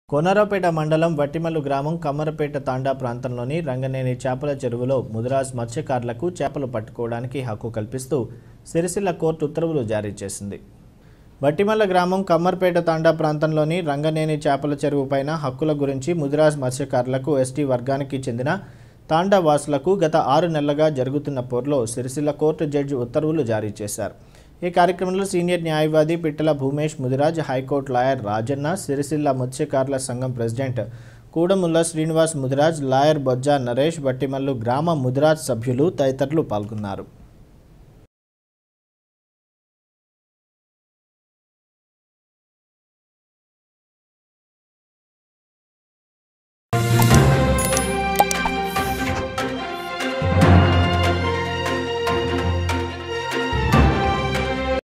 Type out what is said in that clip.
కోనరాపేట మండలం వట్టిమల్లు గ్రామం కమ్మరపేట తాండా ప్రాంతంలోని రంగనేని చేపల చెరువులో ముదిరాజ్ మత్స్యకారులకు చేపలు పట్టుకోవడానికి హక్కు కల్పిస్తూ సిరిసిల్ల కోర్టు ఉత్తర్వులు జారీ చేసింది వట్టిమల్ల గ్రామం కమ్మర్పేట తాండా ప్రాంతంలోని రంగనేని చేపల చెరువు పైన హక్కుల గురించి ముదిరాజ్ మత్స్యకారులకు ఎస్టీ వర్గానికి చెందిన తాండా వాసులకు గత ఆరు నెలలుగా జరుగుతున్న పోర్లో సిరిసిల్ల కోర్టు జడ్జి ఉత్తర్వులు జారీ చేశారు ఈ కార్యక్రమంలో సీనియర్ న్యాయవాది పిట్టల భూమేష్ ముదిరాజ్ హైకోర్టు లాయర్ రాజన్న సిరిసిల్ల మత్స్యకారుల సంఘం ప్రెసిడెంట్ కూడముల్ల శ్రీనివాస్ ముదిరాజ్ లాయర్ బొజ్జా నరేష్ బట్టిమల్లు గ్రామ ముదిరాజ్ సభ్యులు తదితరులు పాల్గొన్నారు